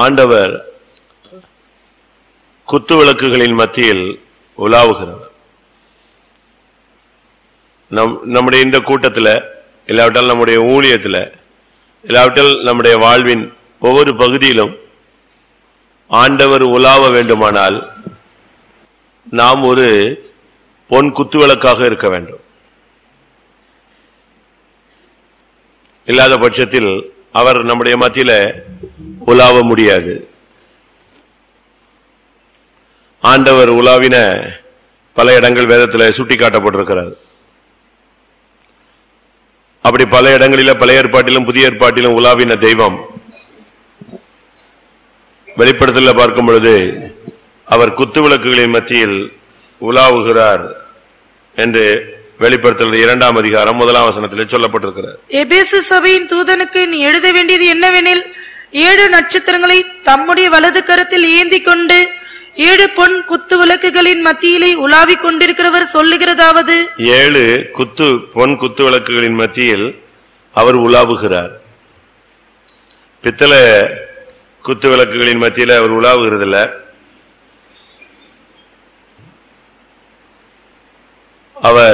ஆண்டவர் குத்து விளக்குகளின் மத்தியில் உலாவுகிறவர் நம் நம்முடைய இந்த கூட்டத்தில் இல்லாவிட்டால் நம்முடைய ஊழியத்தில் இல்லாவிட்டால் நம்முடைய வாழ்வின் ஒவ்வொரு பகுதியிலும் ஆண்டவர் உலாவ வேண்டுமானால் நாம் ஒரு பொன் குத்துவிளக்காக இருக்க வேண்டும் இல்லாத பட்சத்தில் அவர் நம்முடைய மத்தியில உலாவ முடியாது ஆண்டவர் உலாவின பல இடங்கள் வேதத்தில் சுட்டி காட்டப்பட்டிருக்கிறது அப்படி பல இடங்களில பழைய ஏற்பாட்டிலும் புதிய ஏற்பாட்டிலும் உலாவின தெய்வம் வெளிப்படுத்தல பார்க்கும் பொழுது அவர் குத்து விளக்குகளின் மத்தியில் உலாவுகிறார் என்று வெளிப்படுத்தல் இரண்டாம் அதிகாரம் முதலாம் வசனத்தில் சொல்லப்பட்டிருக்கிறார் எபேசு சபையின் தூதனுக்கு நீ எழுத வேண்டியது என்னவெனில் ஏழு நட்சத்திரங்களை தம்முடைய வலது கரத்தில் ஏந்தி கொண்டு ஏழு பொன் குத்து விளக்குகளின் மத்தியிலே உலாவிக் கொண்டிருக்கிறவர் சொல்லுகிறதாவது ஏழு குத்து பொன் குத்து விளக்குகளின் மத்தியில் அவர் உலாவுகிறார் பித்தளை குத்து விளக்குகளின் மத்தியில் அவர் உலாவுகிறதில்ல அவர்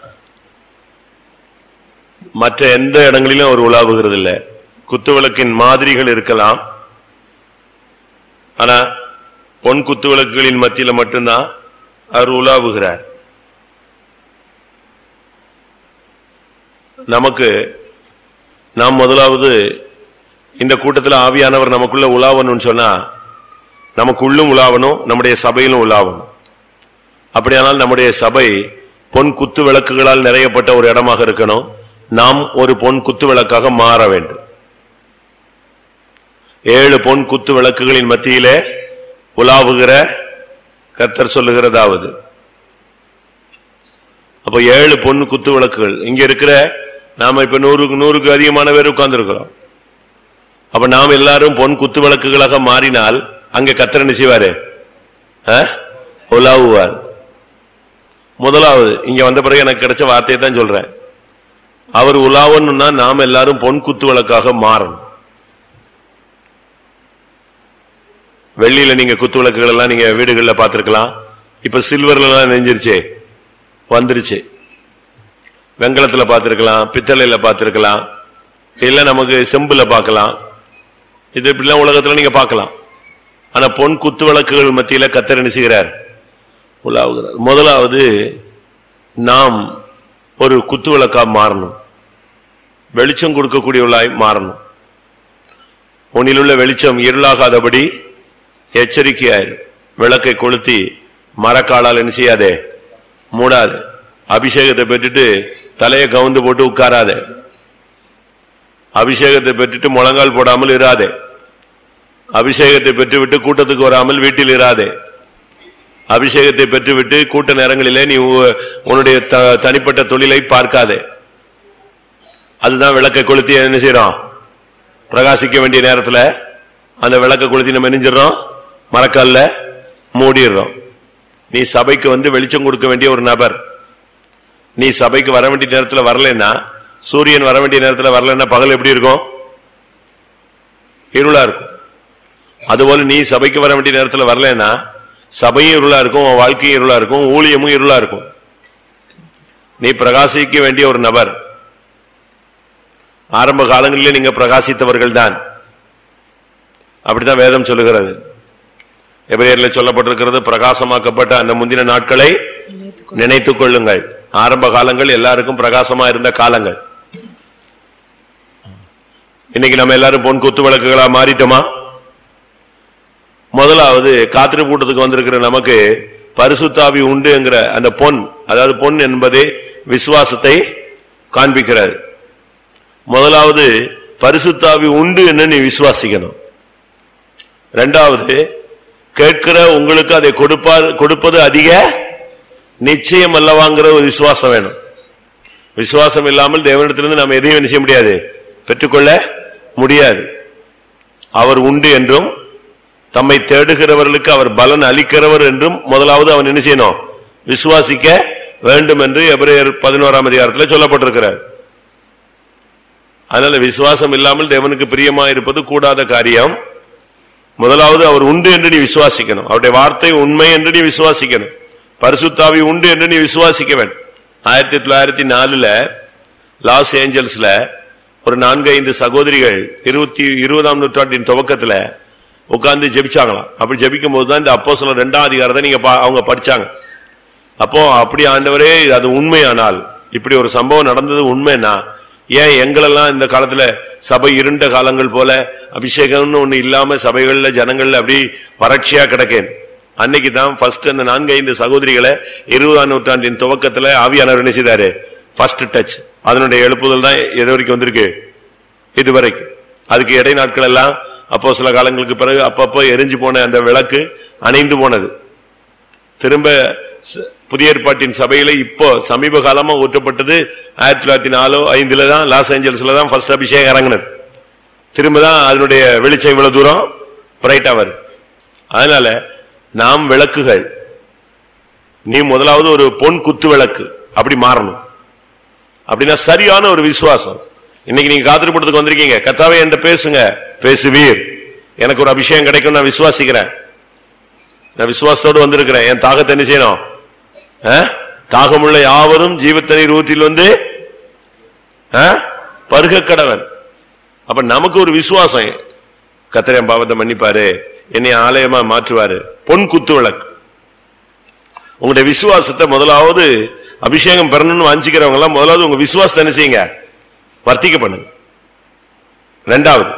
மற்ற எந்த இடங்களிலும் அவர் உலாவுகிறதில்ல குத்து விளக்கின் மாதிரிகள் இருக்கலாம் ஆனா பொன் குத்து விளக்குகளின் மத்தியில மட்டும்தான் அவர் உலாவுகிறார் நமக்கு நாம் முதலாவது இந்த கூட்டத்தில் ஆவியானவர் நமக்குள்ள உலாவணும்னு சொன்னா நமக்குள்ளும் உலாவணும் நம்முடைய சபையிலும் உலாவணும் அப்படியானால் நம்முடைய சபை பொன் குத்து விளக்குகளால் நிறையப்பட்ட ஒரு இடமாக இருக்கணும் நாம் ஒரு பொன் குத்து விளக்காக மாற வேண்டும் ஏழு பொன் குத்து விளக்குகளின் மத்தியிலே உலாவுகிற கர்த்தர் சொல்லுகிறதாவது அப்ப ஏழு பொன் குத்து விளக்குகள் இங்க இருக்கிற நாம இப்ப நூறுக்கு நூறுக்கு அதிகமான பேர் உட்கார்ந்து அப்ப நாம் எல்லாரும் பொன் குத்து விளக்குகளாக மாறினால் அங்க கத்தர் என்ன செய்வாரு ஆ? உலாவுவார் முதலாவது இங்க வந்த பிறகு எனக்கு கிடைச்ச வார்த்தையை தான் சொல்றேன் அவர் உலாவணும்னா நாம் எல்லாரும் பொன் குத்து விளக்காக மாறணும் வெள்ளியில நீங்க குத்து விளக்குகள் எல்லாம் நீங்க வீடுகள்ல பார்த்திருக்கலாம் இப்ப சில்வர்ல எல்லாம் நெஞ்சிருச்சே வந்துருச்சு வெங்கலத்துல பார்த்திருக்கலாம் பித்தளையில பார்த்திருக்கலாம் இல்ல நமக்கு செம்புல பார்க்கலாம் இது இப்படிலாம் உலகத்துல நீங்க பார்க்கலாம் ஆனா பொன் குத்து விளக்குகள் மத்தியில கத்தர் என்ன செய்கிறார் உலாவுகிறார் முதலாவது நாம் ஒரு குத்து விளக்கா மாறணும் வெளிச்சம் கொடுக்கக்கூடியவளாய் மாறணும் உன்னிலுள்ள வெளிச்சம் இருளாகாதபடி எச்சரிக்கையாயிரு விளக்கை கொளுத்தி மரக்காலால் என்ன செய்யாதே மூடாது அபிஷேகத்தை பெற்றுட்டு தலையை கவுந்து போட்டு உட்காராதே அபிஷேகத்தை பெற்றுட்டு முழங்கால் போடாமல் இராதே அபிஷேகத்தை பெற்றுவிட்டு கூட்டத்துக்கு வராமல் வீட்டில் இராதே அபிஷேகத்தை பெற்றுவிட்டு கூட்ட நேரங்களிலே நீ உ- உன்னுடைய த- தனிப்பட்ட தொழிலை பார்க்காதே அதுதான் விளக்கை கொளுத்தி என்ன செய்யறோம் பிரகாசிக்க வேண்டிய நேரத்துல அந்த விளக்கை கொளுத்தி நம்ம நெஞ்சிடறோம் மரக்கல்ல மூடிடுறோம் நீ சபைக்கு வந்து வெளிச்சம் கொடுக்க வேண்டிய ஒரு நபர் நீ சபைக்கு வர வேண்டிய நேரத்துல வரலைன்னா சூரியன் வர வேண்டிய நேரத்துல வரலைன்னா பகல் எப்படி இருக்கும் இருளா இருக்கும் அதுபோல நீ சபைக்கு வர வேண்டிய நேரத்துல வரலைன்னா சபையும் இருளா இருக்கும் உன் வாழ்க்கையும் இருளா இருக்கும் ஊழியமும் இருளா இருக்கும் நீ பிரகாசிக்க வேண்டிய ஒரு நபர் ஆரம்ப காலங்களிலே நீங்க பிரகாசித்தவர்கள் தான் அப்படித்தான் வேதம் சொல்லுகிறது எபிரேயர்ல சொல்லப்பட்டிருக்கிறது பிரகாசமாக்கப்பட்ட அந்த முந்தின நாட்களை நினைத்துக் கொள்ளுங்கள் ஆரம்ப காலங்கள் எல்லாருக்கும் பிரகாசமா இருந்த காலங்கள் இன்னைக்கு நம்ம எல்லாரும் பொன் குத்து விளக்குகளா மாறிட்டோமா முதலாவது காத்திரு கூட்டத்துக்கு வந்திருக்கிற நமக்கு பரிசுத்தாவி உண்டுங்கிற அந்த பொன் அதாவது பொன் என்பதே விசுவாசத்தை காண்பிக்கிறது முதலாவது பரிசுத்தாவி உண்டு என்று நீ விசுவாசிக்கணும் ரெண்டாவது கேட்கிற உங்களுக்கு அதை கொடுப்பா கொடுப்பது அதிக நிச்சயம் அல்லவாங்கிற ஒரு விசுவாசம் வேணும் விசுவாசம் இல்லாமல் தேவனிடத்திலிருந்து நாம் எதையும் என்ன செய்ய முடியாது பெற்றுக்கொள்ள முடியாது அவர் உண்டு என்றும் தம்மை தேடுகிறவர்களுக்கு அவர் பலன் அளிக்கிறவர் என்றும் முதலாவது அவன் என்ன செய்யணும் விசுவாசிக்க வேண்டும் என்று எபிரேயர் பதினோராம் அதிகாரத்தில் சொல்லப்பட்டிருக்கிறார் அதனால விசுவாசம் இல்லாமல் தேவனுக்கு பிரியமா இருப்பது கூடாத காரியம் முதலாவது அவர் உண்டு என்று நீ விசுவாசிக்கணும் அவருடைய வார்த்தை உண்மை என்று நீ விசுவாசிக்கணும் பரிசுத்தாவி உண்டு என்று நீ விசுவாசிக்க வேண்டும் ஆயிரத்தி தொள்ளாயிரத்தி நாலுல லாஸ் ஏஞ்சல்ஸ்ல ஒரு நான்கு ஐந்து சகோதரிகள் இருபத்தி இருபதாம் நூற்றாண்டின் துவக்கத்துல உட்கார்ந்து ஜெபிச்சாங்களாம் அப்படி ஜெபிக்கும் போதுதான் இந்த அப்போ சொல்ல ரெண்டாம் அதிகாரத்தை நீங்க பா- அவங்க படிச்சாங்க அப்போ அப்படி ஆண்டவரே அது உண்மையானால் இப்படி ஒரு சம்பவம் நடந்தது உண்மைன்னா ஏன் எங்களெல்லாம் இந்த காலத்துல சபை இருண்ட காலங்கள் போல அபிஷேகம்னு ஒண்ணு இல்லாம சபைகள்ல ஜனங்கள்ல அப்படி வறட்சியா கிடக்கேன் அன்னைக்கு தான் ஃபர்ஸ்ட் அந்த நான்கு ஐந்து சகோதரிகளை இருபதாம் நூற்றாண்டின் துவக்கத்துல ஆவியானவர் என்ன செய்தாரு ஃபர்ஸ்ட் டச் அதனுடைய எழுப்புதல் தான் எது வரைக்கும் வந்திருக்கு இது வரைக்கும் அதுக்கு இடை நாட்கள் எல்லாம் அப்போ சில காலங்களுக்கு பிறகு அப்பப்போ எரிஞ்சு போன அந்த விளக்கு அணைந்து போனது திரும்ப ச- புதிய ஏற்பாட்டின் சபையில இப்போ சமீப காலமா ஊற்றப்பட்டது ஆயிரத்தி தொள்ளாயிரத்தி நாலோ ஐந்துல தான் லாஸ் ஏஞ்சல்ஸ்ல தான் ஃபர்ஸ்ட் அபிஷேகம் இறங்குனது திரும்ப தான் அதனுடைய வெளிச்சம் இவ்வளவு தூரம் பிரைட்டா வருது அதனால நாம் விளக்குகள் நீ முதலாவது ஒரு பொன் குத்து விளக்கு அப்படி மாறணும் அப்படின்னா சரியான ஒரு விசுவாசம் இன்னைக்கு நீங்க காத்திருப்பதுக்கு வந்திருக்கீங்க கத்தாவே என்கிட்ட பேசுங்க பேசுவீர் எனக்கு ஒரு அபிஷேகம் கிடைக்கும் நான் விசுவாசிக்கிறேன் நான் விசுவாசத்தோடு வந்திருக்கிறேன் என் தாகத்தை என்ன செய்யணும் ஆ? தாகமுள்ள யாவரும் ஜீவத்தண்ணீர் ஊற்றில் வந்து ஆ? பருக கடவன் அப்ப நமக்கு ஒரு விசுவாசம் கத்திரன் பாவத்தை மன்னிப்பாரு என்னை ஆலயமா மாற்றுவாரு பொன் குத்து விளக்கு உங்களுடைய விசுவாசத்தை முதலாவது அபிஷேகம் பெறணும்னு வாஞ்சிக்கிறவங்க எல்லாம் முதலாவது உங்க விசுவாசத்தை என்ன செய்யுங்க வர்த்திக்க பண்ணுங்க ரெண்டாவது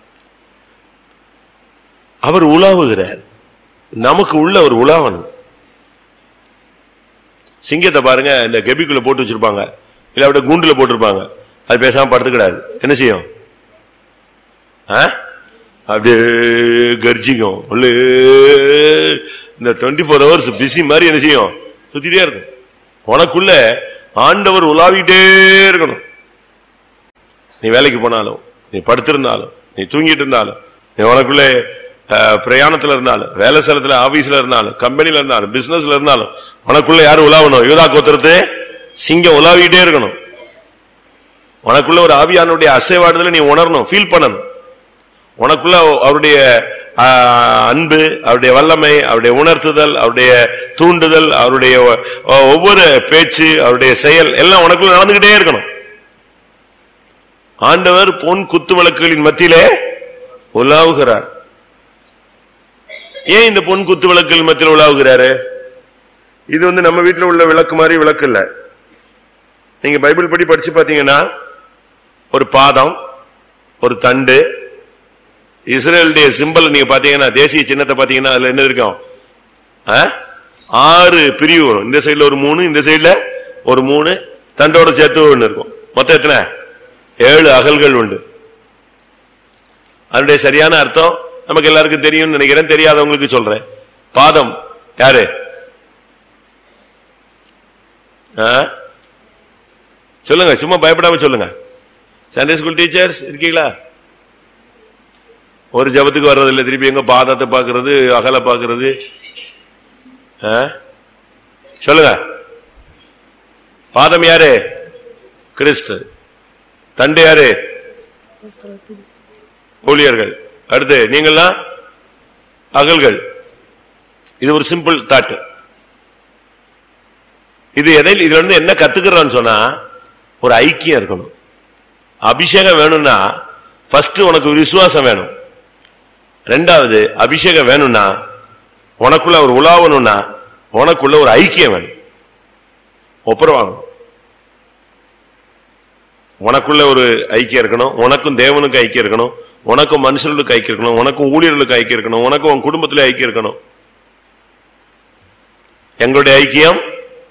அவர் உலாவுகிறார் நமக்கு உள்ள ஒரு உலாவணும் சிங்கத்தை பாருங்க இந்த கெபிக்குள்ள போட்டு வச்சிருப்பாங்க இல்ல அப்படியே கூண்டுல போட்டிருப்பாங்க அது பேசாம படுத்துக்கிடாது என்ன செய்யும் ஆ? அப்படியே கர்ஜிக்கும் உள்ளே இந்த டுவெண்ட்டி ஃபோர் ஹவர்ஸ் பிஸி மாதிரி என்ன செய்யும் சுத்திட்டே இருக்கும் உனக்குள்ள ஆண்டவர் உலாவிட்டே இருக்கணும் நீ வேலைக்கு போனாலும் நீ படுத்திருந்தாலும் நீ தூங்கிட்டு இருந்தாலும் நீ உனக்குள்ளே அஹ், பிரயாணத்துல இருந்தாலும் வேலை ஸ்தலத்துல ஆபீஸ்ல இருந்தாலும் கம்பெனில இருந்தாலும் பிசினஸ்ல இருந்தாலும் உனக்குள்ள யாரும் உலாவணும் யூதா கோத்திரத்து சிங்கம் உலாவிட்டே இருக்கணும் உனக்குள்ள ஒரு ஆவியானுடைய அசைவாடுதலை நீ உணரணும் ஃபீல் பண்ணணும் உனக்குள்ள அவருடைய ஆ, அன்பு அவருடைய வல்லமை அவருடைய உணர்த்துதல் அவருடைய தூண்டுதல் அவருடைய ஒ- ஒவ்வொரு பேச்சு அவருடைய செயல் எல்லாம் உனக்குள்ள நடந்துகிட்டே இருக்கணும் ஆண்டவர் பொன் குத்து விளக்குகளின் மத்தியிலே உலாவுகிறார் ஏன் இந்த பொன் குத்து விளக்குகள் மத்தியில் உலாவுகிறாரு இது வந்து நம்ம வீட்டுல உள்ள விளக்கு மாதிரி விளக்கு இல்ல நீங்க பைபிள் படி படிச்சு பாத்தீங்கன்னா ஒரு பாதம் ஒரு தண்டு இஸ்ரேலுடைய சிம்பல் நீங்க பாத்தீங்கன்னா தேசிய சின்னத்தை பாத்தீங்கன்னா அதுல என்ன இருக்கும் ஆ? ஆறு பிரிவு வரும் இந்த சைடுல ஒரு மூணு இந்த சைடுல ஒரு மூணு தண்டோட சேர்த்து ஒண்ணு இருக்கும் மொத்தம் எத்தனை ஏழு அகல்கள் உண்டு அதனுடைய சரியான அர்த்தம் நமக்கு எல்லாருக்கும் தெரியும்னு நினைக்கிறேன் தெரியாதவங்களுக்கு சொல்றேன் பாதம் யாரு ஆ? சொல்லுங்க சும்மா பயப்படாம சொல்லுங்க சண்டே ஸ்கூல் டீச்சர்ஸ் இருக்கீங்களா ஒரு ஜபத்துக்கு வர்றதில்லை திருப்பி எங்க பாதத்தை பார்க்கிறது அகல பார்க்கிறது ஆ? சொல்லுங்க பாதம் யாரு கிறிஸ்து தண்டு யாரு ஊழியர்கள் அடுத்து நீங்கள்லாம் அகல்கள் இது ஒரு சிம்பிள் தாட் இது எதை இதுல இருந்து என்ன கத்துக்கிறான்னு சொன்னா ஒரு ஐக்கியம் இருக்கணும் அபிஷேகம் வேணும்னா ஃபர்ஸ்ட் உனக்கு ஒரு விசுவாசம் வேணும் ரெண்டாவது அபிஷேகம் வேணும்னா உனக்குள்ள ஒரு உலாவணும்னா உனக்குள்ள ஒரு ஐக்கியம் வேணும் ஒப்புரவாகணும் உனக்குள்ள ஒரு ஐக்கியம் இருக்கணும் உனக்கும் தேவனுக்கு ஐக்கியம் இருக்கணும் உனக்கும் மனுஷர்களுக்கு ஐக்கியம் இருக்கணும் உனக்கும் ஊழியர்களுக்கு ஐக்கியம் இருக்கணும் உனக்கும் உன் குடும்பத்திலே ஐக்கியம் இருக்கணும் எங்களுடைய ஐக்கியம்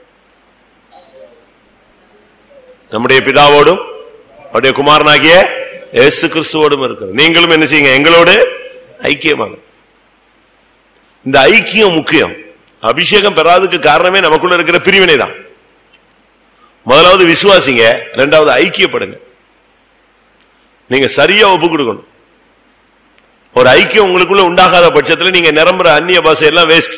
நம்முடைய பிதாவோடும் அவருடைய குமாரனாகிய இயேசு கிறிஸ்துவோடும் இருக்கிறது நீங்களும் என்ன செய்யுங்க எங்களோடு ஐக்கியமாக இந்த ஐக்கியம் முக்கியம் அபிஷேகம் பெறாததுக்கு காரணமே நமக்குள்ள இருக்கிற பிரிவினை தான் முதலாவது விசுவாசிங்க ரெண்டாவது ஐக்கியப்படுங்க நீங்க சரியா ஒப்பு கொடுக்கணும் ஒரு ஐக்கியம் உங்களுக்குள்ள உண்டாகாத பட்சத்துல நீங்க நிரம்புற அந்நிய பாஷை எல்லாம் வேஸ்ட்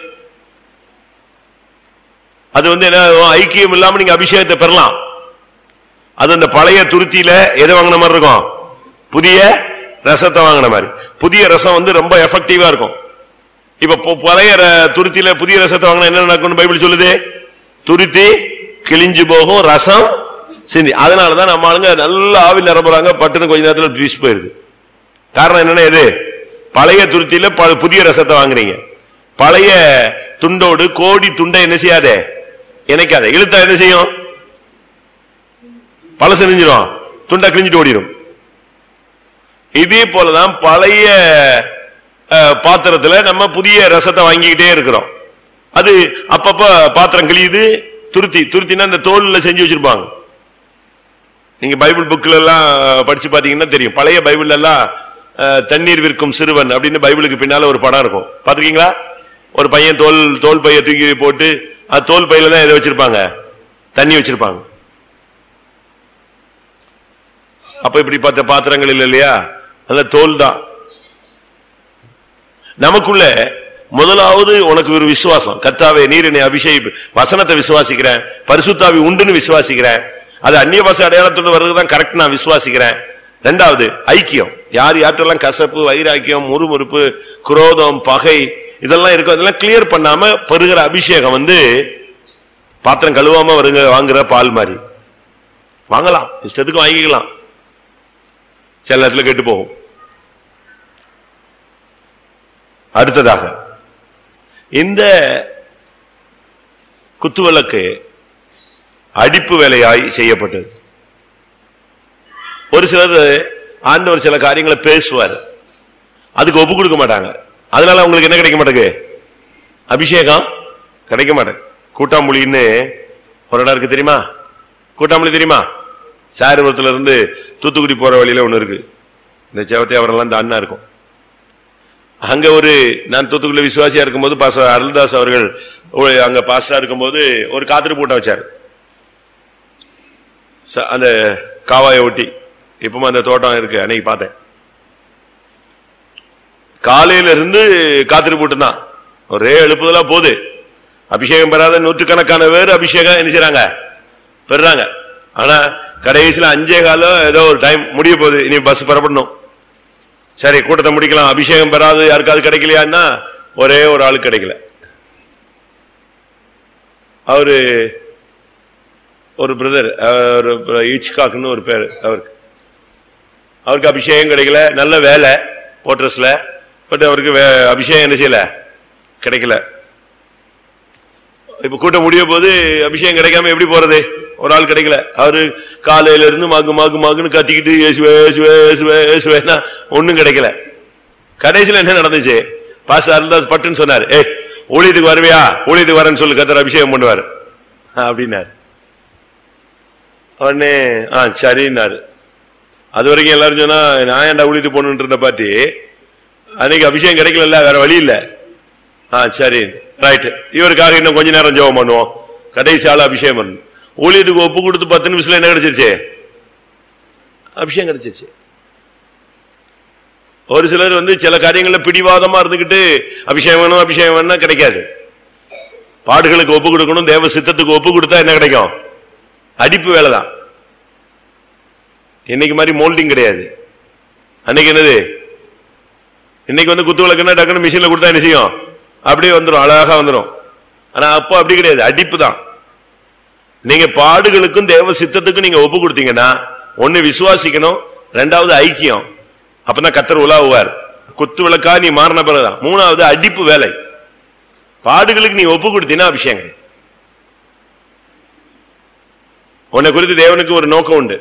அது வந்து என்ன ஆகும்? ஐக்கியம் இல்லாம நீங்க அபிஷேகத்தை பெறலாம் அது அந்த பழைய துருத்தியில எதை வாங்கின மாதிரி இருக்கும் புதிய ரசத்தை வாங்கின மாதிரி புதிய ரசம் வந்து ரொம்ப எஃபெக்டிவா இருக்கும் இப்ப பொ- பழைய ர- துருத்தியில புதிய ரசத்தை வாங்கினா என்ன நடக்கும்னு பைபிள் சொல்லுது துருத்தி கிழிஞ்சு போகும் ரசம் சிந்தி அதனாலதான் நம்ம ஆளுங்க நல்ல ஆவில் நிரம்புறாங்க பட்டுன்னு கொஞ்ச நேரத்துல ஜூஸ் போயிருது காரணம் என்னன்னா எது பழைய துருத்தியில ப- புதிய ரசத்தை வாங்குறீங்க பழைய துண்டோடு கோடி துண்டை என்ன செய்யாதே இணைக்காத இழுத்தா என்ன செய்யும் பழசு நெஞ்சிடும் துண்டா கிழிஞ்சிட்டு ஓடிடும் இதே போலதான் பழைய அஹ், பாத்திரத்துல நம்ம புதிய ரசத்தை வாங்கிக்கிட்டே இருக்கிறோம் அது அப்பப்ப பாத்திரம் கிழியுது துருத்தி துருத்தினா இந்த தோல்ல செஞ்சு வச்சிருப்பாங்க நீங்க பைபிள் புக்ல எல்லாம் படிச்சு பாத்தீங்கன்னா தெரியும் பழைய பைபிள்ல எல்லாம் அஹ், தண்ணீர் விற்கும் சிறுவன் அப்படின்னு பைபிளுக்கு பின்னால ஒரு படம் இருக்கும் பாத்துருக்கீங்களா ஒரு பையன் தோல் தோல் பைய தூக்கி போட்டு அது தோல் பையில தான் எதை வச்சிருப்பாங்க தண்ணி வச்சிருப்பாங்க அப்ப இப்படி பார்த்த பாத்திரங்கள் இல்ல இல்லையா அந்த தோல் தான் நமக்குள்ள முதலாவது உனக்கு ஒரு விசுவாசம் கத்தாவே நீர் என்னை அபிஷேக வசனத்தை விசுவாசிக்கிறேன் பரிசுத்தாவி உண்டுன்னு விசுவாசிக்கிறேன் அது அந்நிய பாச அடையாளத்தோடு வர்றதுதான் கரெக்ட் நான் விசுவாசிக்கிறேன் ரெண்டாவது ஐக்கியம் யார் யார்ட்டெல்லாம் கசப்பு வைராக்கியம் முறுமுறுப்பு குரோதம் பகை இதெல்லாம் இருக்கும் அதெல்லாம் கிளியர் பண்ணாம பெறுகிற அபிஷேகம் வந்து பாத்திரம் கழுவாம வருங்க வாங்குற பால் மாதிரி வாங்கலாம் இஷ்டத்துக்கு வாங்கிக்கலாம் சில நேரத்துல கெட்டு போகும் அடுத்ததாக இந்த குத்துவிளக்கு அடிப்பு வேலையாய் செய்யப்பட்டது ஒரு சிலர் ஆண்டவர் சில காரியங்களை பேசுவார் அதுக்கு ஒப்பு கொடுக்க மாட்டாங்க அதனால உங்களுக்கு என்ன கிடைக்க மாட்டேங்குது அபிஷேகம் கிடைக்க மாட்டேங்குது கூட்டாம்புலின்னு ஒரு இடம் இருக்கு தெரியுமா கூட்டாம்புலி தெரியுமா சாரிபுரத்துல இருந்து தூத்துக்குடி போற வழியில ஒண்ணு இருக்கு இந்த செவத்தையாவரெல்லாம் இந்த அண்ணா இருக்கும் அங்க ஒரு நான் தூத்துக்குடி விசுவாசியா இருக்கும்போது பாச அருள்தாஸ் அவர்கள் ஒரு அங்க பாஸ்டா இருக்கும்போது ஒரு காத்திரு கூட்டம் வச்சார் ச- அந்த காவாயை ஒட்டி இப்பவும் அந்த தோட்டம் இருக்கு அன்னைக்கு பார்த்தேன் காலையில இருந்து காத்திரு கூட்டம் தான் ஒரே எழுப்புதலா போகுது அபிஷேகம் பெறாத நூற்றுக்கணக்கான பேர் அபிஷேகம் என்ன செய்றாங்க பெறாங்க ஆனா கடைசியில அஞ்சே காலம் ஏதோ ஒரு டைம் முடிய போகுது இனி பஸ் புறப்படணும் சரி கூட்டத்தை முடிக்கலாம் அபிஷேகம் பெறாது யாருக்காவது கிடைக்கலையான்னா ஒரே ஒரு ஆளு கிடைக்கல அவரு ஒரு பிரதர் ஒரு ஈச்காக்னு ஒரு பேர் அவருக்கு அவருக்கு அபிஷேகம் கிடைக்கல நல்ல வேலை போட்ரஸ்ல பட் அவருக்கு வே- அபிஷேகம் என்ன செய்யல கிடைக்கல இப்ப கூட்டம் முடிய போது அபிஷேகம் கிடைக்காம எப்படி போறது ஒரு ஆள் கிடைக்கல அவரு காலையில இருந்து மாக்கு மாக்கு மாக்குன்னு கத்திக்கிட்டு இயேசுவே இயேசுவே இயேசுவே இயேசுவேன்னா ஒண்ணும் கிடைக்கல கடைசியில என்ன நடந்துச்சு பாஸ் அருள்தாஸ் பட்டுன்னு சொன்னார் ஏய் ஊழியத்துக்கு வருவியா ஊழியத்துக்கு வரேன்னு சொல்லு கத்தர் அபிஷேகம் பண்ணுவார் அப்படின்னாரு உடனே ஆ சரின்னாரு அது வரைக்கும் எல்லாரும் சொன்னா நான் ஏன்டா ஊழியத்துக்கு போகணுன்னு இருந்த பாட்டி அன்னைக்கு அபிஷேகம் கிடைக்கல வேற வழி இல்ல ஆ சரி ரைட் இவருக்காக இன்னும் கொஞ்ச நேரம் ஜெபம் பண்ணுவோம் கடைசி ஆள் அபிஷேகம் பண்ணணும் ஊழியத்துக்கு ஒப்பு கொடுத்து பத்து நிமிஷத்துல என்ன கிடைச்சிருச்சு அபிஷேகம் கிடைச்சிருச்சு ஒரு சிலர் வந்து சில காரியங்கள்ல பிடிவாதமா இருந்துகிட்டு அபிஷேகம் வேணும் அபிஷேகம் வேணும் கிடைக்காது பாடுகளுக்கு ஒப்பு கொடுக்கணும் தேவ சித்தத்துக்கு ஒப்பு கொடுத்தா என்ன கிடைக்கும் அடிப்பு வேலை தான் இன்னைக்கு மாதிரி மோல்டிங் கிடையாது அன்னைக்கு என்னது இன்னைக்கு வந்து குத்து விளக்குன்னா டக்குன்னு மிஷின்ல கொடுத்தா என்ன செய்யும் அப்படியே வந்துடும் அழகா வந்துடும் ஆனா அப்போ அப்படி கிடையாது அடிப்பு தான் நீங்க பாடுகளுக்கும் தேவ சித்தத்துக்கும் நீங்க ஒப்பு கொடுத்தீங்கன்னா ஒண்ணு விசுவாசிக்கணும் ரெண்டாவது ஐக்கியம் அப்பதான் கத்தர் உலாவுவார் குத்து விளக்கா நீ மாறின பிறகுதான் மூணாவது அடிப்பு வேலை பாடுகளுக்கு நீ ஒப்பு கொடுத்தீங்கன்னா அபிஷேகம் கிடையாது. உன்னை குறித்து தேவனுக்கு ஒரு நோக்கம் உண்டு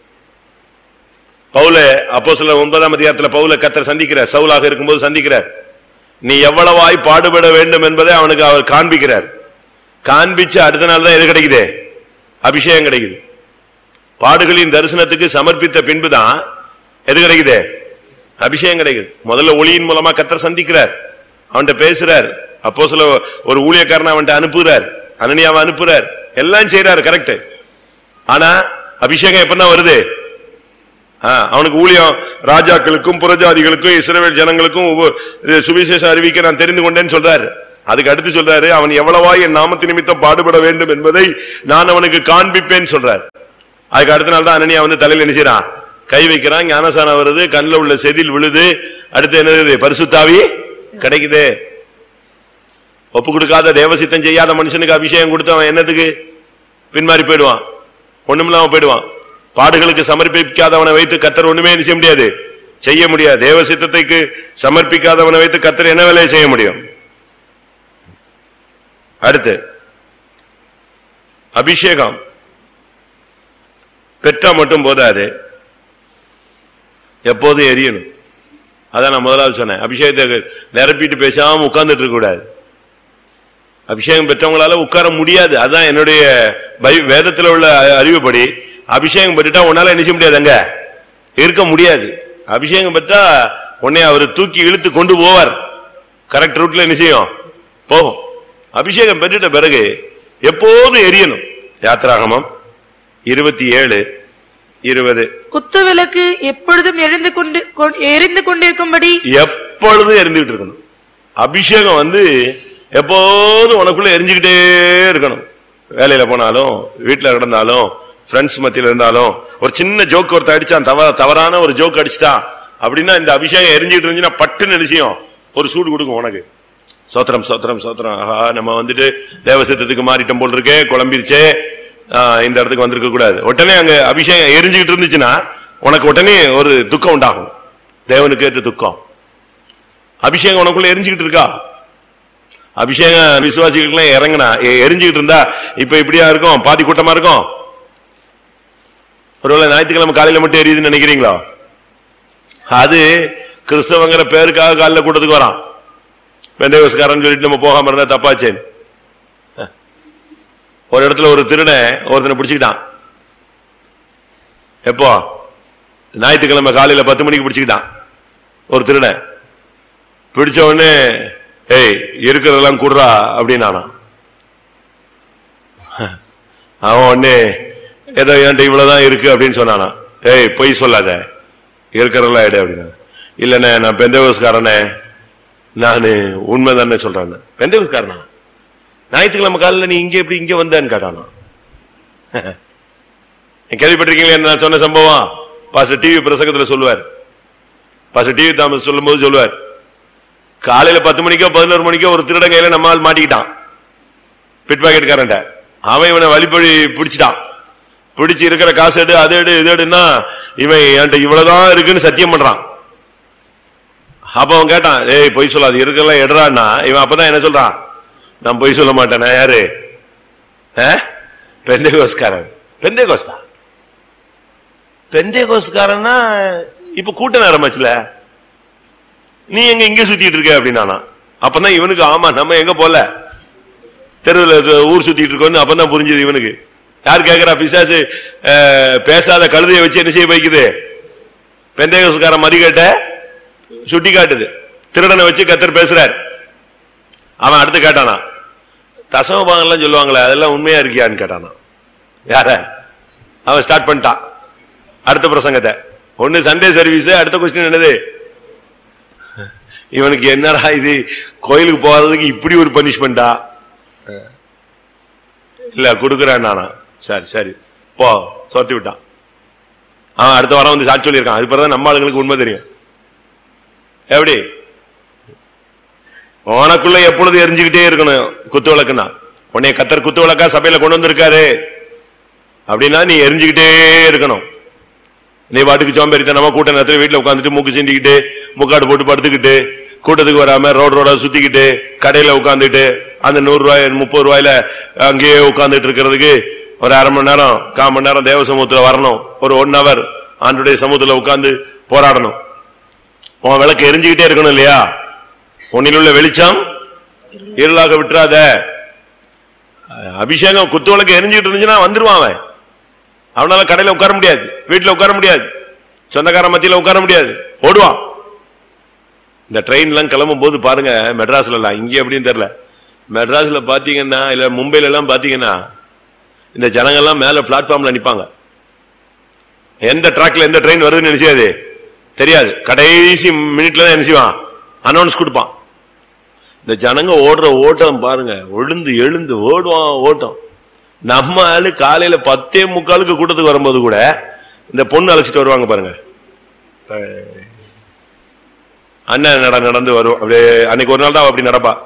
பவுல அப்போ சில ஒன்பதாம் அதிகாரத்துல பவுல கத்தர் சந்திக்கிறார் சவுலாக இருக்கும்போது சந்திக்கிறார் நீ எவ்வளவாய் பாடுபட வேண்டும் என்பதை அவனுக்கு அவர் காண்பிக்கிறார் காண்பிச்சு அடுத்த நாள் தான் எது கிடைக்குது அபிஷேகம் கிடைக்குது பாடுகளின் தரிசனத்துக்கு சமர்ப்பித்த பின்புதான் எது கிடைக்குது அபிஷேகம் கிடைக்குது முதல்ல ஒளியின் மூலமா கத்தர் சந்திக்கிறார் அவன்கிட்ட பேசுறார் அப்போ சில ஒரு ஊழியக்காரனை அவன்கிட்ட அனுப்புகிறார் அனனியாவை அனுப்புறார் எல்லாம் செய்யறாரு கரெக்ட் ஆனா அபிஷேகம் எப்பதான் வருது ஆ, அவனுக்கு ஊழியம் ராஜாக்களுக்கும் புறஜாதிகளுக்கும் இஸ்ரவேல் ஜனங்களுக்கும் உப- இது சுவிசேஷம் அறிவிக்க நான் தெரிந்து கொண்டேன்னு சொல்றாரு அதுக்கு அடுத்து சொல்றாரு அவன் எவ்வளவா என் நாமத்து நிமித்தம் பாடுபட வேண்டும் என்பதை நான் அவனுக்கு காண்பிப்பேன் சொல்றார் அதுக்கு அடுத்த நாள் தான் அனனியா வந்து தலையில நினைச்சான் கை வைக்கிறான் ஞானசானம் வருது கண்ணுல உள்ள செதில் விழுது அடுத்து என்னது பரிசுத்தாவி கிடைக்குது ஒப்பு கொடுக்காத தேவசித்தம் செய்யாத மனுஷனுக்கு அபிஷேகம் கொடுத்து அவன் என்னத்துக்கு பின்மாறி போயிடுவான் ஒண்ணுமில்லாம போயிடுவான் பாடுகளுக்கு சமர்ப்பிக்காதவனை வைத்து கத்தர் ஒண்ணுமே செய்ய முடியாது செய்ய முடியாது தேவ சித்தத்தைக்கு சமர்ப்பிக்காதவனை வைத்து கத்தர் என்ன வேலையை செய்ய முடியும் அடுத்து அபிஷேகம் பெற்றா மட்டும் போதாது எப்போதும் எரியணும் அதான் நான் முதலாவது சொன்னேன் அபிஷேகத்தை நிரப்பிட்டு பேசாம உட்கார்ந்துட்டு இருக்க கூடாது அபிஷேகம் பெற்றவங்களால உட்கார முடியாது அதான் என்னுடைய பை- வேதத்துல உள்ள அறிவுப்படி அபிஷேகம் பெற்றுட்டா உன்னால என்ன செய்ய முடியாது அங்க இருக்க முடியாது அபிஷேகம் பெற்றா உன்னை அவர் தூக்கி இழுத்து கொண்டு போவார் கரெக்ட் ரூட்ல என்ன செய்யும் போகும் அபிஷேகம் பெற்றுட்ட பிறகு எப்போதும் எரியணும் யாத்திராகமம் இருபத்தி ஏழு இருபது குத்து விளக்கு எப்பொழுதும் எரிந்து கொண்டு கொ- எரிந்து கொண்டிருக்கும்படி எப்பொழுதும் எரிந்துகிட்டு இருக்கணும் அபிஷேகம் வந்து எப்போதும் உனக்குள்ள எரிஞ்சுக்கிட்டே இருக்கணும் வேலையில போனாலும் வீட்டுல கிடந்தாலும் ஃப்ரெண்ட்ஸ் மத்தியில இருந்தாலும் ஒரு சின்ன ஜோக் ஒருத்தர் அடிச்சான் தவ தவறான ஒரு ஜோக் அடிச்சிட்டான் அப்படின்னா இந்த அபிஷேகம் எரிஞ்சுக்கிட்டு இருந்துச்சுன்னா பட்டுன்னு நிச்சயம் ஒரு சூடு கொடுக்கும் உனக்கு சோத்திரம் சோத்திரம் சோத்திரம் ஆஹா நம்ம வந்துட்டு தேவசத்துக்கு மாறிட்டோம் போல் இருக்கே குழம்பிருச்சே ஆஹ், இந்த இடத்துக்கு வந்திருக்க கூடாது உடனே அங்க அபிஷேகம் எரிஞ்சுக்கிட்டு இருந்துச்சுன்னா உனக்கு உடனே ஒரு துக்கம் உண்டாகும் தேவனுக்கு ஏற்ற துக்கம் அபிஷேகம் உனக்குள்ள எரிஞ்சுக்கிட்டு இருக்கா அபிஷேகம் விசுவாசிகளுக்கு இறங்கினா எ- எரிஞ்சுக்கிட்டு இருந்தா இப்ப இப்படியா இருக்கும் பாதி கூட்டமா இருக்கும் ஒருவேளை ஞாயிற்றுக்கிழமை காலையில மட்டும் எரியுதுன்னு நினைக்கிறீங்களா அது கிறிஸ்தவங்கிற பேருக்காக காலைல கூட்டத்துக்கு வரான் பெந்தேவஸ்காரன் சொல்லிட்டு நம்ம போகாம இருந்தா தப்பாச்சேன் ஒரு இடத்துல ஒரு திருடன் ஒருத்தனை பிடிச்சுக்கிட்டான் எப்போ ஞாயிற்றுக்கிழமை காலையில பத்து மணிக்கு பிடிச்சுக்கிட்டான் ஒரு திருடன் பிடிச்ச உடனே ஏய் இருக்கிறதெல்லாம் குடுறா அப்படின்னானா அவன் உடனே ஏதோ என்கிட்ட இவ்வளவுதான் இருக்கு அப்படின்னு சொன்னானா ஏய் பொய் சொல்லாத இருக்கிறதெல்லாம் எடு அப்படின்னா இல்லண்ணே நான் பெந்தவஸ்காரனே நானு உண்மை தானே சொல்றேன் பெந்தவஸ்காரனா ஞாயிற்றுக்கிழமை காலையில் நீ இங்க எப்படி இங்க வந்தேன்னு கேட்டானா நீங்க கேள்விப்பட்டிருக்கீங்களா நான் சொன்ன சம்பவம் பாச டிவி பிரசங்கத்துல சொல்லுவார் பாச டிவி தாமஸ் சொல்லும்போது சொல்லுவார் காலையில பத்து மணிக்கோ பதினோரு மணிக்கோ ஒரு திருடன் கையில நம்மால் மாட்டிக்கிட்டான் பிட் பாக்கெட்காரன்ட்ட அவன் இவனை வழிபடி பிடிச்சிட்டான் பிடிச்சு இருக்கிற காசு எடு அது எடு இது எடுன்னா இவன் என்கிட்ட இவ்வளவுதான் இருக்குன்னு சத்தியம் பண்றான் அப்ப அவன் கேட்டான் ஏய் பொய் சொல்லாது இருக்கலாம் எடுறான்னா இவன் அப்பதான் என்ன சொல்றான் நான் பொய் சொல்ல மாட்டேன் நான் யாரு பெந்தேகோஸ்காரன் பெந்தேகோஸ்தா பெந்தேகோஸ்காரன்னா இப்ப கூட்ட நேரமாச்சுல நீ எங்க இங்க சுத்திட்டு இருக்க அப்படின்னானா அப்பதான் இவனுக்கு ஆமா நம்ம எங்க போல தெருவில் ஊர் சுத்திட்டு இருக்கோம்னு அப்பதான் புரிஞ்சது இவனுக்கு யார் கேக்குறா பிசாசு அஹ், பேசாத கழுதையை வச்சு என்ன செய்ய வைக்குது பெந்தேகோஸ்காரன் மதிக்கட்ட சுட்டி காட்டுது திருடனை வச்சு கத்தர் பேசுறார் அவன் அடுத்து கேட்டானா தசமபாகம்லாம் சொல்லுவாங்களே அதெல்லாம் உண்மையா இருக்கியான்னு கேட்டானா யார அவன் ஸ்டார்ட் பண்ணிட்டான் அடுத்த பிரசங்கத்தை ஒன்னு சண்டே சர்வீஸ் அடுத்த கொஸ்டின் என்னது இவனுக்கு என்னடா இது கோயிலுக்கு போறதுக்கு இப்படி ஒரு பனிஷ்மெண்டா இல்ல கொடுக்குறேன் நானா சரி சரி போ சோர்த்தி விட்டான் அவன் அடுத்த வாரம் வந்து சாட்சி சொல்லியிருக்கான் அது பிறகு நம்ம ஆளுங்களுக்கு உண்மை தெரியும் எப்படி உனக்குள்ள எப்பொழுது எரிஞ்சுக்கிட்டே இருக்கணும் குத்து விளக்குனா உன்னை கத்தர் குத்து விளக்கா சபையில கொண்டு வந்திருக்காரு அப்படின்னா நீ எரிஞ்சுக்கிட்டே இருக்கணும் நீ பாட்டுக்கு சோம்பேறித்தனமா கூட்ட நேரத்துல வீட்டுல உட்காந்துட்டு மூக்கு சிந்திக்கிட்டு முக்காடு போட்டு படுத்துக்கிட்டு கூட்டத்துக்கு வராம ரோடு ரோடா சுத்திக்கிட்டு கடையில உட்காந்துட்டு அந்த நூறு ரூபாய் முப்பது ரூபாயில அங்கேயே உட்கார்ந்துட்டு இருக்கிறதுக்கு ஒரு அரை மணி நேரம் கால் மணி நேரம் தேவ சமூகத்துல வரணும் ஒரு ஒன் ஹவர் ஆண்டுடைய சமூகத்துல உட்கார்ந்து போராடணும் உன் விளக்கு எரிஞ்சுக்கிட்டே இருக்கணும் இல்லையா உன்னில் உள்ள வெளிச்சம் இருளாக விட்டுறாத அபிஷேகம் குத்து விளக்கு எரிஞ்சுக்கிட்டு இருந்துச்சுன்னா வந்துருவான் அவன் அவனால கடையில உட்கார முடியாது வீட்டுல உட்கார முடியாது சொந்தக்கார மத்தியில உட்கார முடியாது ஓடுவான் இந்த ட்ரெயின் எல்லாம் கிளம்பும் போது பாருங்க மெட்ராஸ்ல எல்லாம் இங்கே எப்படின்னு தெரியல மெட்ராஸ்ல பாத்தீங்கன்னா இல்ல மும்பைல எல்லாம் பாத்தீங்கன்னா இந்த ஜனங்கள்லாம் மேல பிளாட்ஃபார்ம்ல நிப்பாங்க எந்த ட்ராக்ல எந்த ட்ரெயின் வருதுன்னு நினைச்சாது தெரியாது கடைசி மினிட்ல தான் நினைச்சுவான் அனௌன்ஸ் கொடுப்பான் இந்த ஜனங்க ஓடுற ஓட்டம் பாருங்க விழுந்து எழுந்து ஓடுவான் ஓட்டம் நம்ம ஆளு காலையில பத்தே முக்காலுக்கு கூட்டத்துக்கு வரும்போது கூட இந்த பொண்ணு அழைச்சிட்டு வருவாங்க பாருங்க அண்ணன் நட நடந்து வரும் அப்படியே அன்னைக்கு ஒரு நாள் தான் அவ அப்படி நடப்பா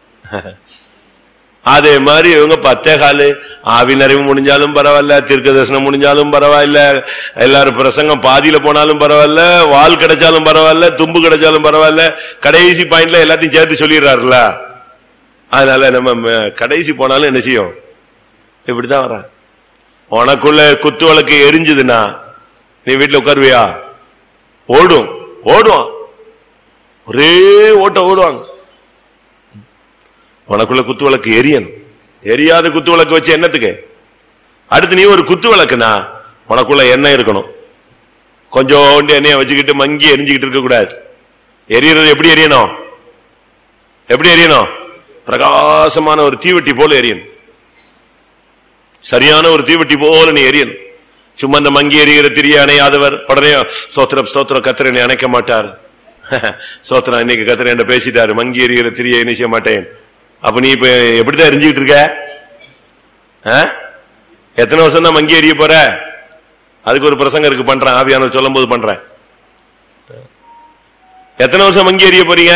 அதே மாதிரி இவங்க பத்தே காலு ஆவி நிறைவு முடிஞ்சாலும் பரவாயில்ல தீர்க்க தரிசனம் முடிஞ்சாலும் பரவாயில்ல எல்லாரும் பிரசங்கம் பாதியில போனாலும் பரவாயில்ல வால் கிடைச்சாலும் பரவாயில்ல தும்பு கிடைச்சாலும் பரவாயில்ல கடைசி பாயிண்ட்ல எல்லாத்தையும் சேர்த்து சொல்லிடுறாருல அதனால நம்ம ம- கடைசி போனாலும் என்ன செய்யும் இப்படிதான் வர உனக்குள்ள குத்து விளக்கு எரிஞ்சுதுன்னா நீ வீட்டுல உட்காருவியா ஓடும் ஓடுவான் ஒரே ஓட்ட ஓடுவாங்க உனக்குள்ள குத்து விளக்கு எரியணும் எரியாத குத்து விளக்கு வச்சு என்னத்துக்கு அடுத்து நீ ஒரு குத்து விளக்குனா உனக்குள்ள எண்ணெய் இருக்கணும் கொஞ்சோண்டு எண்ணெயை வச்சுக்கிட்டு மங்கி எரிஞ்சுக்கிட்டு இருக்க கூடாது எரியறது எப்படி எரியணும் எப்படி எரியணும் பிரகாசமான ஒரு தீவெட்டி போல எரியணும் சரியான ஒரு தீவெட்டி போல நீ எரியணும் சும்மா இந்த மங்கி எரிகிற திரிய அணையாதவர் உடனே ஸ்தோத்திரம் ஸ்தோத்திரம் கத்திரனை அணைக்க மாட்டார் ஸ்தோத்திரம் இன்னைக்கு கத்திர என்ன பேசிட்டாரு மங்கி எரிகிற திரிய என்ன செய்ய மாட்டேன் அப்ப நீ இப்ப எப்படிதான் எரிஞ்சுக்கிட்டு இருக்க ஆ? எத்தனை வருஷம் தான் மங்கி எரிய போற அதுக்கு ஒரு பிரசங்கம் இருக்கு பண்றேன் ஆவியானவர் சொல்லும் போது பண்றேன் எத்தனை வருஷம் மங்கி எரிய போறீங்க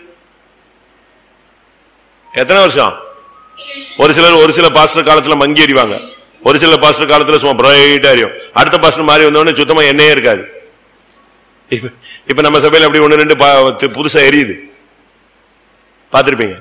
எத்தனை வருஷம் ஒரு சிலர் ஒரு சில பாஸ்டர் காலத்துல மங்கி எறிவாங்க ஒரு சில பாஸ்டர் காலத்துல சும்மா பிரைட்டா எரியும் அடுத்த பாஸ்டர் மாறி வந்தோடனே சுத்தமா எண்ணெயே இருக்காது இப்ப இப்ப நம்ம சபையில அப்படி ஒண்ணு ரெண்டு பா- தி- புதுசா எரியுது பார்த்திருப்பீங்க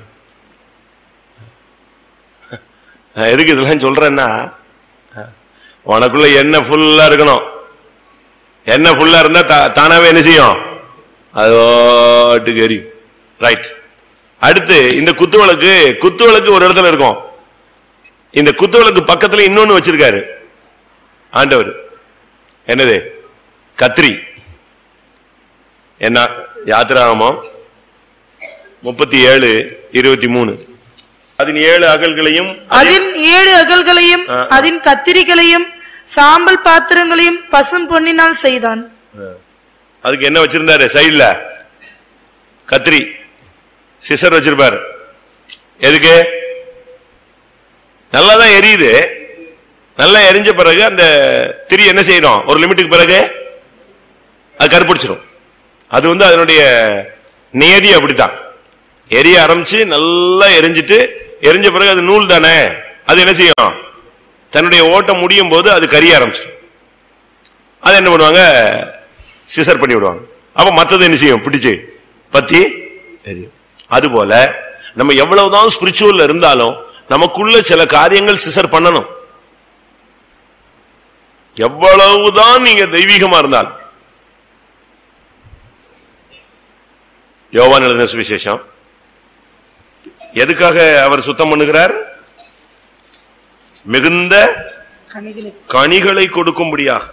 நான் எதுக்கு இதெல்லாம் சொல்றேன்னா உனக்குள்ள எண்ணெய் ஃபுல்லா இருக்கணும் எண்ணெய் ஃபுல்லா இருந்தா தா- தானாவே என்ன செய்யும் அதோட்டுக்கு எரியும் ரைட் அடுத்து இந்த குத்து விளக்கு குத்து விளக்கு ஒரு இடத்துல இருக்கும் இந்த குத்து விளக்கு பக்கத்துல இன்னொன்னு வச்சிருக்காரு ஆண்டவர் என்னது கத்திரி என்ன யாத்திராமம் முப்பத்தி ஏழு இருபத்தி மூணு அதன் ஏழு அகல்களையும் அதன் ஏழு அகல்களையும் அதன் கத்திரிகளையும் சாம்பல் பாத்திரங்களையும் பசும் பொன்னினால் செய்தான் அதுக்கு என்ன வச்சிருந்தாரு சைடுல கத்திரி சிசர் வச்சிருப்பாரு எதுக்கு நல்லாதான் எரியுது நல்லா எரிஞ்ச பிறகு அந்த திரி என்ன செய்யணும் ஒரு லிமிட்டுக்கு பிறகு அது கருப்பிடிச்சிரும் அது வந்து அதனுடைய நியதி அப்படித்தான் எரிய ஆரம்பிச்சு நல்லா எரிஞ்சிட்டு எரிஞ்ச பிறகு அது நூல் தானே அது என்ன செய்யும் தன்னுடைய ஓட்டம் முடியும் போது அது கரிய ஆரம்பிச்சிடும் அது என்ன பண்ணுவாங்க சிசர் பண்ணி விடுவாங்க அப்ப மத்தது என்ன செய்யும் பிடிச்சு பத்தி எரியும் அதுபோல நம்ம எவ்வளவுதான் ஸ்பிரிச்சுவல் இருந்தாலும் நமக்குள்ள சில காரியங்கள் சிசர் பண்ணணும் எவ்வளவுதான் நீங்க தெய்வீகமா இருந்தால் யோவான் எழுதின சுவிசேஷம் எதுக்காக அவர் சுத்தம் பண்ணுகிறார் மிகுந்த கனிகளை கொடுக்கும்படியாக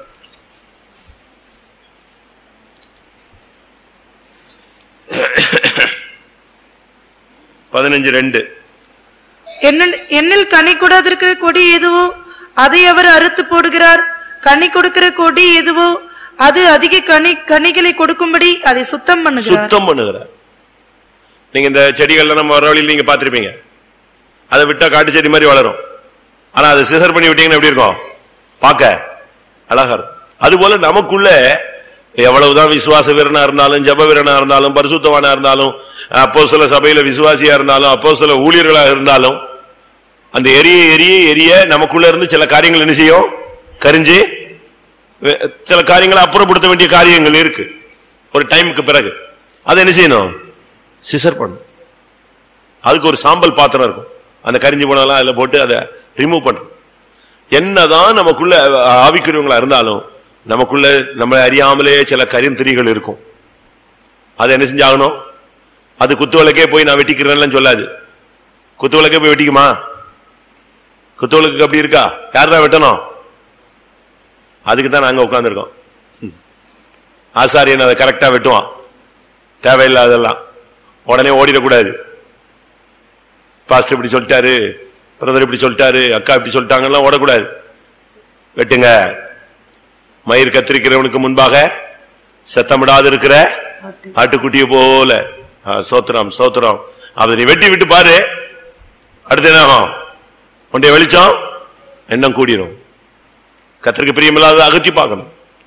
பதினஞ்சு ரெண்டு என்னில்- என்னில் கனி கொடாதிருக்கிற கொடி எதுவோ அதை அவர் அறுத்து போடுகிறார் கனி கொடுக்கிற கொடி எதுவோ அது அதிக கனி கனிகளை கொடுக்கும்படி அதை சுத்தம் பண்ணுகிறார் சுத்தம் பண்ணுகிறார் நீங்க இந்த செடிகள்ல நம்ம வர வழியில் நீங்க பாத்திருப்பீங்க அதை விட்டா காட்டு செடி மாதிரி வளரும் ஆனா அதை சிசர் பண்ணி விட்டீங்கன்னா எப்படி இருக்கும் பார்க்க அழகா இருக்கும் அதுபோல நமக்குள்ள எவ்வளவுதான் விசுவாச வீரனா இருந்தாலும் ஜப வீரனா இருந்தாலும் பரிசுத்தவானா இருந்தாலும் அப்போ சில சபையில விசுவாசியா இருந்தாலும் அப்போ சில ஊழியர்களா இருந்தாலும் அந்த எரிய எரிய எரிய நமக்குள்ள இருந்து சில காரியங்கள் என்ன செய்யும் கரிஞ்சு வே- சில காரியங்களை அப்புறப்படுத்த வேண்டிய காரியங்கள் இருக்கு ஒரு டைமுக்கு பிறகு அதை என்ன செய்யணும் சிசர் பண்ணும் அதுக்கு ஒரு சாம்பல் பாத்திரம் இருக்கும் அந்த கரிஞ்சு போனாலும் அதுல போட்டு அதை ரிமூவ் பண்ணும் என்னதான் நமக்குள்ள ஆவிக்குரியவங்களா இருந்தாலும் நமக்குள்ள நம்ம அறியாமலே சில கரிந்திரிகள் இருக்கும் அதை என்ன செஞ்சாகணும் அது குத்து விளக்கே போய் நான் வெட்டிக்கிறேன்லாம் சொல்லாது குத்து விளக்கே போய் வெட்டிக்குமா குத்து விளக்கு அப்படி இருக்கா யார் தான் வெட்டணும் அதுக்கு தான் நாங்க உட்கார்ந்துருக்கோம் ஆசாரியன் அதை கரெக்டா வெட்டுவான் தேவையில்லாதெல்லாம் உடனே ஓடிடக்கூடாது பாஸ்டர் இப்படி சொல்லிட்டாரு பிரதர் இப்படி சொல்லிட்டாரு அக்கா இப்படி சொல்லிட்டாங்கலாம் ஓடக்கூடாது வெட்டுங்க மயிர் கத்திரிக்கிறவனுக்கு முன்பாக சத்தமிடாது இருக்கிற ஆட்டுக்குட்டிய போல ஆ, சோத்திரம் சோத்திரம் அதை நீ வெட்டி விட்டு பாரு அடுத்து என்ன ஆகும் உன்னுடைய வெளிச்சம் எண்ணம் கூடிரும் கத்திரிக்கு பிரியமில்லாத அகற்றி பார்க்கணும்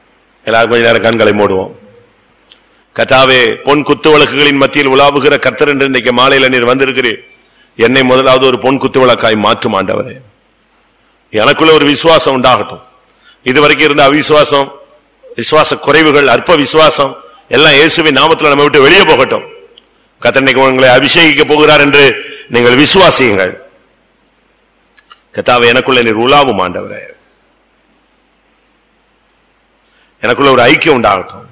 எல்லாரும் கொஞ்ச நேரம் கண்களை மூடுவோம் கத்தாவே பொன் குத்து விளக்குகளின் மத்தியில் உலாவுகிற கத்தர் என்று இன்னைக்கு மாலையில நீர் வந்திருக்கிறீர் என்னை முதலாவது ஒரு பொன் குத்து விளக்காய் மாற்றும் ஆண்டவரே எனக்குள்ள ஒரு விசுவாசம் உண்டாகட்டும் இதுவரைக்கும் இருந்த அவிசுவாசம் விசுவாச குறைவுகள் அற்ப விசுவாசம் எல்லாம் இயேசுவின் நாமத்தில் நம்ம விட்டு வெளியே போகட்டும் கத்தர் இன்னைக்கு உங்களை அபிஷேகிக்க போகிறார் என்று நீங்கள் விசுவாசியுங்கள் கத்தாவே எனக்குள்ள நீர் உலாவும் ஆண்டவரே எனக்குள்ள ஒரு ஐக்கியம் உண்டாகட்டும்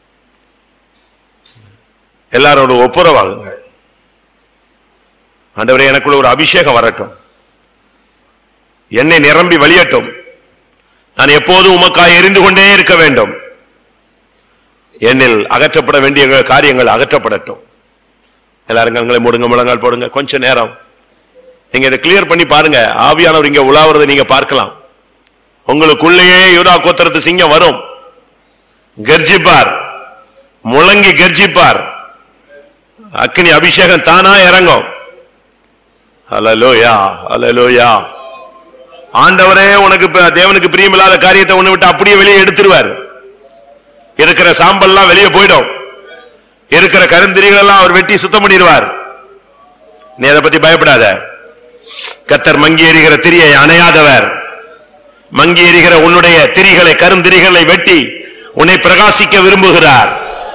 எல்லாரோட ஒப்புரவாகுங்கள் ஆண்டவரே எனக்குள்ள ஒரு அபிஷேகம் வரட்டும் என்னை நிரம்பி வழியட்டும் நான் எப்போதும் உமக்காய் எரிந்து கொண்டே இருக்க வேண்டும் என்னில் அகற்றப்பட வேண்டிய காரியங்கள் அகற்றப்படட்டும் எல்லாரும் கண்களை மூடுங்க முழங்கால் போடுங்க கொஞ்ச நேரம் நீங்க இதை கிளியர் பண்ணி பாருங்க ஆவியானவர் இங்க உலாவுறதை நீங்க பார்க்கலாம் உங்களுக்குள்ளேயே யூதா கோத்திரத்து சிங்கம் வரும் கர்ஜிப்பார் முழங்கி கர்ஜிப்பார் அக்னி அபிஷேகம் தானா இறங்கும் அலலோயா அலலோயா ஆண்டவரே உனக்கு ப- தேவனுக்கு பிரியமில்லாத காரியத்தை ஒண்ணு விட்டு அப்படியே வெளியே எடுத்துருவார் இருக்கிற சாம்பல்லாம் வெளியே போயிடும் இருக்கிற கருந்திரிகள் எல்லாம் அவர் வெட்டி சுத்தம் பண்ணிடுவார் நீ அதை பத்தி பயப்படாத கத்தர் மங்கி எறிகிற திரியை அணையாதவர் மங்கி எறிகிற உன்னுடைய திரிகளை கருந்திரிகளை வெட்டி உன்னை பிரகாசிக்க விரும்புகிறார்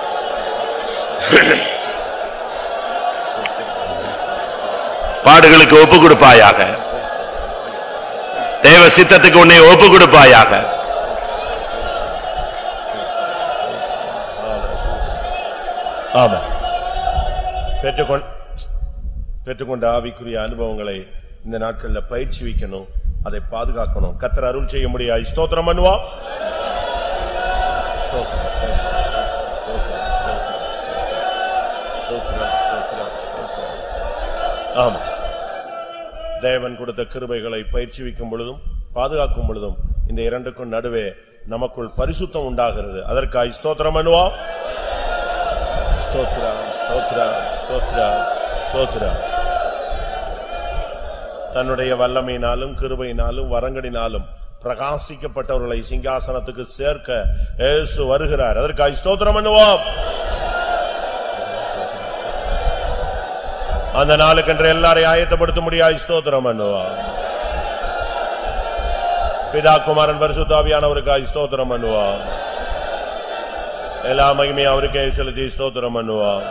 பாடுகளுக்கு ஒப்பு கொடுப்பாயாக தேவ சித்தத்துக்கு உன்னை ஒப்பு கொடுப்பாயாக ஆமா பெற்றுக்கொண் பெற்றுக்கொண்ட ஆவிக்குரிய அனுபவங்களை இந்த நாட்கள்ல பயிற்சி வைக்கணும் அதை பாதுகாக்கணும் கத்தர் அருள் செய்ய முடியாது ஸ்தோத்திரம் பண்ணுவா ஸ்தோத்திரம், ஸ்தோத்திரம், ஸ்தோத்திரம், ஸ்தோத்திரம், ஸ்தோத்திரம், ஸ்தோத்திரம், ஸ்தோத்திரம், ஸ்தோத்திரம். ஆமா தேவன் கொடுத்த கிருபைகளை பயிற்சி வைக்கும் பொழுதும் பாதுகாக்கும் பொழுதும் இந்த இரண்டுக்கும் நடுவே நமக்குள் பரிசுத்தம் உண்டாகிறது அதற்காய் ஸ்தோத்திரம் பண்ணுவா ஸ்தோத்ரா ஸ்தோத்ரா ஸ்தோத்ரா ஸ்தோத்ரா தன்னுடைய வல்லமையினாலும் கிருபையினாலும் வரங்களினாலும் பிரகாசிக்கப்பட்டவர்களை சிங்காசனத்துக்கு சேர்க்க இயேசு வருகிறார் அதற்காக ஸ்தோத்திரம் பண்ணுவோம் அந்த நாளுக்கென்று எல்லாரையும் ஆயத்தப்படுத்த முடியாது ஸ்தோத்திரம் பண்ணுவோம் பிதா குமாரன் பரிசுத்தாவியானவருக்காய் ஸ்தோத்திரம் பண்ணுவோம் எல்லா மகிமையும் அவருக்கே செலுத்தி ஸ்தோத்திரம் பண்ணுவோம்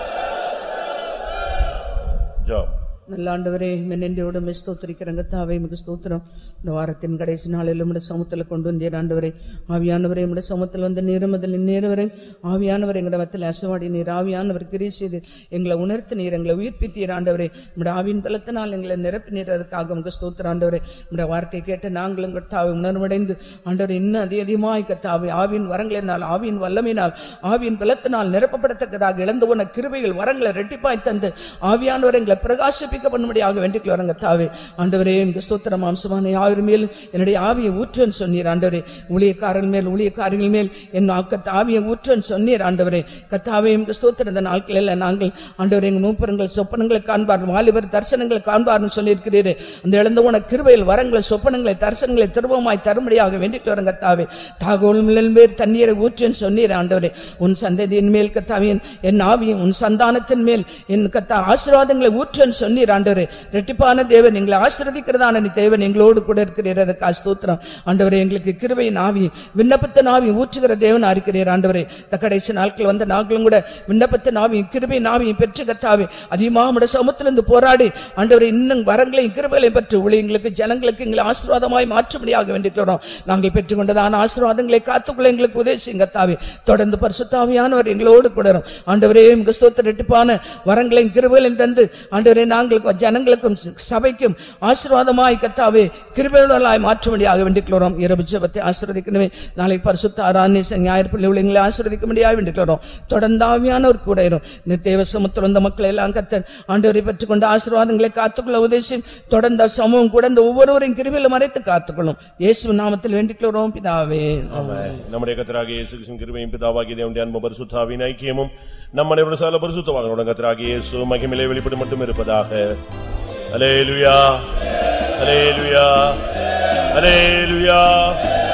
ஜோ நல்ல ஆண்டவரே மென்னெண்டியோடு ஸ்தோத்திரிக்கிறங்க தாவே மிக ஸ்தோத்திரம் இந்த வாரத்தின் கடைசி நாளில் உம்முடைய சமூகத்தில் கொண்டு வந்தீர் ஆண்டவரே ஆவியானவரே உம்முடைய சமூகத்தில் வந்து நேரமதில் நேரவரை ஆவியானவர் எங்களை மத்தியில் அசவாடி நீர் ஆவியானவர் கிரி செய்து எங்களை உணர்த்து நீர் எங்களை உயிர்ப்பித்தீர் ஆண்டவரே உம்முடைய ஆவியின் பலத்தினால் எங்களை நிரப்பினீர் அதுக்காக உங்க ஸ்தோத்திர ஆண்டவரே உம்முடைய வார்த்தை கேட்டு நாங்களும் கத்தாவை உணர்வடைந்து ஆண்டவரே இன்னும் அதிக அதிகமாய் கத்தாவை ஆவியின் வரங்களினால் ஆவியின் வல்லமையினால் ஆவியின் பலத்தினால் நிரப்பப்படத்தக்கதாக இழந்து போன கிருபைகள் வரங்களை ரெட்டிப்பாய் தந்து ஆவியானவர் எங்களை பிரகாசிப்பிக்க பண்ணும்படியாக வேண்டிக் வரங்க தாவே ஆண்டவரே எங்க ஸ்தோத்திர மாம்சமான யாவர் மேல் என்னுடைய ஆவியை ஊற்றுன்னு சொன்னீர் ஆண்டவரே ஊழியக்காரர்கள் மேல் ஊழியக்காரர்கள் மேல் என் ஆக்கத்த ஆவியை ஊற்றுன்னு சொன்னீர் ஆண்டவரே கத்தாவே எங்க ஸ்தோத்திர இந்த நாட்களில் நாங்கள் ஆண்டவரே எங்க மூப்பரங்கள் சொப்பனங்களை காண்பார் வாலிபர் தரிசனங்களை காண்பார்னு சொல்லியிருக்கிறீரே அந்த இழந்த உன கிருபையில் வரங்களை சொப்பனங்களை தரிசனங்களை திரும்பமாய் தரும்படியாக வேண்டிக் வரங்க தாவே தாகோல் பேர் தண்ணீரை ஊற்றுன்னு சொன்னீர் ஆண்டவரே உன் சந்ததியின் மேல் கத்தாவின் என் ஆவியும் உன் சந்தானத்தின் மேல் என் கத்தா ஆசீர்வாதங்களை ஊற்றுன்னு சொன்னீர் ஆண்டவரே ரெட்டிப்பான தேவன் எங்களை ஆசீர்வதிக்கிறதான நீ தேவன் எங்களோடு கூட இருக்கிறீர் அதுக்கு ஸ்தோத்திரம் ஆண்டவரே எங்களுக்கு கிருபையின் ஆவி விண்ணப்பத்தின் ஆவி ஊற்றுகிற தேவன் இருக்கிறீர் ஆண்டவரே இந்த கடைசி நாட்கள் வந்த நாங்களும் கூட விண்ணப்பத்தின் ஆவியும் கிருபையின் ஆவியும் பெற்று கத்தாவே அதிகமாக நம்முடைய சமத்திலிருந்து போராடி ஆண்டவரே இன்னும் வரங்களையும் கிருபைகளையும் பெற்று ஊழியங்களுக்கு ஜனங்களுக்கு எங்களை ஆசீர்வாதமாய் மாற்றும்படியாக வேண்டிக்கிறோம் நாங்கள் பெற்றுக்கொண்டதான ஆசீர்வாதங்களை காத்துக்கொள்ள எங்களுக்கு உதவி செய்யுங்க தாவே தொடர்ந்து பரிசுத்தாவியானவர் எங்களோடு கூட வரும். ஆண்டவரே உங்க ஸ்தோத்திர ரெட்டிப்பான வரங்களையும் கிருபைகளையும் தந்து ஆண்டவரே நாங்களுக்கு ஜனங்களுக்கும் சபைக்கும் ஆசீர்வாதமாய் கத்தாவே கிருபைகளாய் மாற்றும்படியாக வேண்டிக்கிறோம் இரவு ஜெபத்தை ஆசீர்வதிக்கணுமே நாளை பரிசுத்த ஆராதனை ஞாயிறு பள்ளி ஊழியங்களை ஆசீர்வதிக்க முடியாது வேண்டிக்கிறோம் தொடர்ந்து ஆவியானவர் கூட இரும் இந்த தேவ சமுத்திரம் வந்த மக்கள் எல்லாம் கத்தர் ஆண்டவரை பெற்றுக்கொண்டு ஆசீர்வாதங்களை காத்துக்கொள்ள உதேசம் தொடர்ந்த சமூகம் கூட இந்த ஒவ்வொருவரையும் கிருபையில மறைத்து காத்துக்கொள்ளும் இயேசு நாமத்தில் வேண்டிக்கிறோம் பிதாவே நம்முடைய கத்தராகிய இயேசு கிறிஸ்துவின் கிருபையும் பிதாவாகிய தேவனுடைய அன்பு பரிசுத்தாவின் ஐக்கியமும் நம்முடைய விவசாய பரிசுத்தவாக கத்தராகிய இயேசு மகிமிலே வெளிப்படு மட்டும் இருப்பதாக அலேலுயா அலேலுயா அலேலுயா